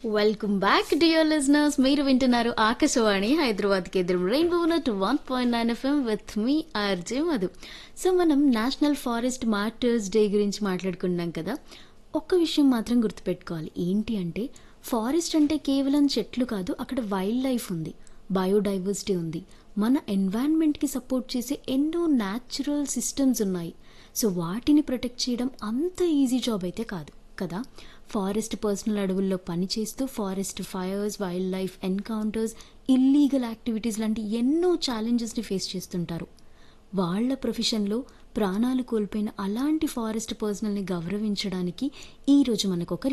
welcome back dear listeners మీరు వింటున్నారు ఆకాశవాణి హైదరాబాద్ కేంద్రం రెయిన్బో నట్ one point nine FM with మీ ఆర్జే మధు సో మనం నేషనల్ ఫారెస్ట్ మార్టర్స్ డే గురించి మాట్లాడుకున్నాం కదా ఒక్క విషయం మాత్రం గుర్తుపెట్టుకోవాలి ఏంటి అంటే ఫారెస్ట్ అంటే కేవలం చెట్లు కాదు అక్కడ వైల్డ్ లైఫ్ ఉంది బయోడైవర్సిటీ ఉంది మన ఎన్వైరన్మెంట్కి సపోర్ట్ చేసే ఎన్నో న్యాచురల్ సిస్టమ్స్ ఉన్నాయి సో వాటిని ప్రొటెక్ట్ చేయడం అంత ఈజీ జాబ్ అయితే కాదు కదా ఫారెస్ట్ పర్సనల్ అడవుల్లో పనిచేస్తూ forest fires wild life encounters illegal activities లాంటి ఎన్నో ఛాలెంజెస్ని ఫేస్ చేస్తుంటారు వాళ్ళ ప్రొఫెషన్లో ప్రాణాలు కోల్పోయిన అలాంటి ఫారెస్ట్ పర్సనల్ని గౌరవించడానికి ఈరోజు మనకు ఒక